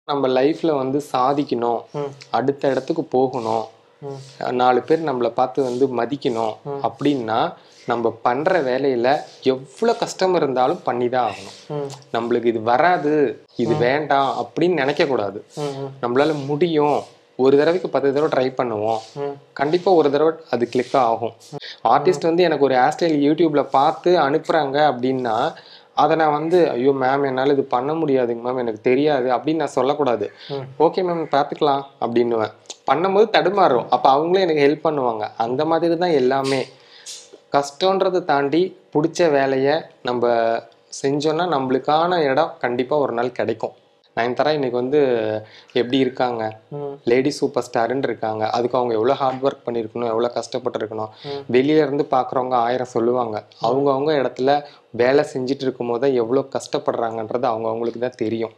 நம்ம லைஃப்ல வந்து சாதிக்கணும் ம். அடுத்த இடத்துக்கு போகணும் ம். நாலு பேர் நம்மளை பார்த்து வந்து மதிக்கணும் அப்படின்னா நம்ம பண்ற வேலையில எவ்வளவு கஷ்டம் இருந்தாலும் பண்ணி தான் ஆகணும் ம். நம்மளுக்கு இது வராது இது வேண்டாம் அப்படின்னு நினைக்க கூடாது ம். ம். நம்மளால முடியும் ஒரு தடவைக்கு பத்து தடவை ட்ரை பண்ணுவோம் ம். கண்டிப்பா ஒரு தடவை அது கிளிக் ஆகும் ஆர்டிஸ்ட் வந்து எனக்கு ஒரு ஹேர் ஸ்டைல் யூடியூப்ல பார்த்து அனுப்புறாங்க அப்படின்னா அதை நான் வந்து ஐயோ மேம் என்னால் இது பண்ண முடியாதுங்க மேம் எனக்கு தெரியாது அப்படின்னு நான் சொல்லக்கூடாது ம். ஓகே மேம் பார்த்துக்கலாம் அப்படின்னுவேன் பண்ணும்போது தடுமாறும் அப்போ அவங்களே எனக்கு ஹெல்ப் பண்ணுவாங்க அந்த மாதிரி தான் எல்லாமே கஷ்டன்றதை தாண்டி பிடிச்ச வேலையை நம்ம செஞ்சோன்னா நம்மளுக்கான இடம் கண்டிப்பாக ஒரு நாள் கிடைக்கும் நயன்தாரா இன்னைக்கு வந்து எப்படி இருக்காங்க ம். லேடி சூப்பர் ஸ்டாருன்னு இருக்காங்க அதுக்கு அவங்க எவ்வளோ ஹார்ட் ஒர்க் பண்ணியிருக்கணும் எவ்வளோ கஷ்டப்பட்டு இருக்கணும் ம். வெளியில இருந்து பார்க்குறவங்க ஆயிரம் சொல்லுவாங்க அவங்கவங்க இடத்துல வேலை செஞ்சுட்டு இருக்கும் போது எவ்வளோ கஷ்டப்படுறாங்கன்றது அவங்க அவங்களுக்கு தான் தெரியும்